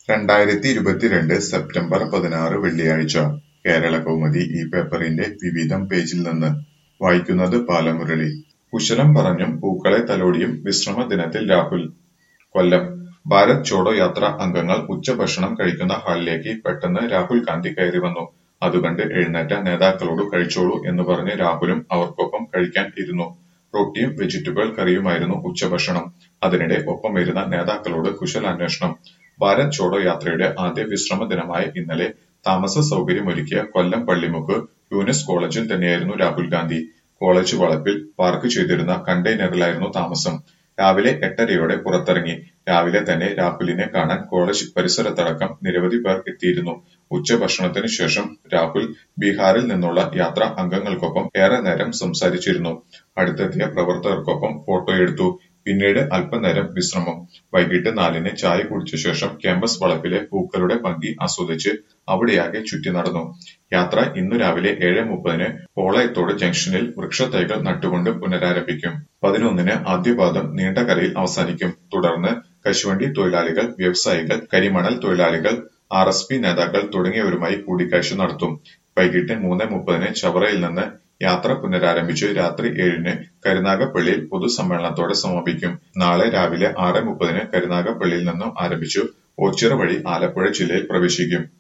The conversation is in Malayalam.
രണ്ടായിരത്തി ഇരുപത്തിരണ്ട് സെപ്റ്റംബർ പതിനാറ് വെള്ളിയാഴ്ച കേരളകൗമുദി ഈ പേപ്പറിന്റെ വിവിധം പേജിൽ നിന്ന് വായിക്കുന്നത് ബാലമുരളി. കുശലം പറഞ്ഞും പൂക്കളെ തലോടിയും വിശ്രമ ദിനത്തിൽ രാഹുൽ കൊല്ലം ഭാരത് ജോഡോ യാത്ര അംഗങ്ങൾ ഉച്ചഭക്ഷണം കഴിക്കുന്ന ഹാളിലേക്ക് പെട്ടെന്ന് രാഹുൽ ഗാന്ധി കയറി വന്നു. അതുകണ്ട് എഴുന്നേറ്റ നേതാക്കളോട് കഴിച്ചോളൂ എന്ന് പറഞ്ഞ് രാഹുലും അവർക്കൊപ്പം കഴിക്കാൻ ഇരുന്നു. റൊട്ടിയും വെജിറ്റബിൾ കറിയുമായിരുന്നു ഉച്ചഭക്ഷണം. അതിനിടെ ഒപ്പമിരുന്ന നേതാക്കളോട് കുശലാന്വേഷണം. ഭാരത് ജോഡോ യാത്രയുടെ ആദ്യ വിശ്രമ ദിനമായ ഇന്നലെ താമസ സൗകര്യമൊരുക്കിയ കൊല്ലം പള്ളിമുക്ക് യൂനിസ് കോളേജിൽ തന്നെയായിരുന്നു രാഹുൽ ഗാന്ധി. കോളേജ് വളപ്പിൽ പാർക്ക് ചെയ്തിരുന്ന കണ്ടെയ്നറിലായിരുന്നു താമസം. രാവിലെ എട്ടരയോടെ പുറത്തിറങ്ങി. രാവിലെ തന്നെ രാഹുലിനെ കാണാൻ കോളേജ് പരിസരത്തടക്കം നിരവധി പേർ എത്തിയിരുന്നു. ഉച്ചഭക്ഷണത്തിന് ശേഷം രാഹുൽ ബീഹാറിൽ നിന്നുള്ള യാത്രാ അംഗങ്ങൾക്കൊപ്പം ഏറെ നേരം സംസാരിച്ചിരുന്നു. അടുത്തെത്തിയ പ്രവർത്തകർക്കൊപ്പം ഫോട്ടോയെടുത്തു. പിന്നീട് അല്പനേരം വിശ്രമം. വൈകിട്ട് നാലിന് ചായ കുടിച്ച ശേഷം ക്യാമ്പസ് വളപ്പിലെ പൂക്കളുടെ ഭംഗി ആസ്വദിച്ച് അവിടെയാകെ ചുറ്റിനടന്നു. യാത്ര ഇന്നു രാവിലെ ഏഴേ മുപ്പതിന് പോളയത്തോട് ജംഗ്ഷനിൽ വൃക്ഷത്തൈകൾ നട്ടുകൊണ്ട് പുനരാരംഭിക്കും. പതിനൊന്നിന് ആദ്യപാദം നീണ്ടകരയിൽ അവസാനിക്കും. തുടർന്ന് കശുവണ്ടി തൊഴിലാളികൾ, വ്യവസായികൾ, കരിമണൽ തൊഴിലാളികൾ, ആർ എസ് പി നേതാക്കൾ തുടങ്ങിയവരുമായി കൂടിക്കാഴ്ച നടത്തും. വൈകിട്ട് മൂന്നേ മുപ്പതിന് ചവറയിൽ നിന്ന് യാത്ര പുനരാരംഭിച്ച് രാത്രി ഏഴിന് കരുനാഗപ്പള്ളിയിൽ പൊതുസമ്മേളനത്തോടെ സമാപിക്കും. നാളെ രാവിലെ ആറേ മുപ്പതിന് കരുനാഗപ്പള്ളിയിൽ നിന്നും ആരംഭിച്ചു ഓച്ചിറ വഴി ആലപ്പുഴ ജില്ലയിൽ പ്രവേശിക്കും.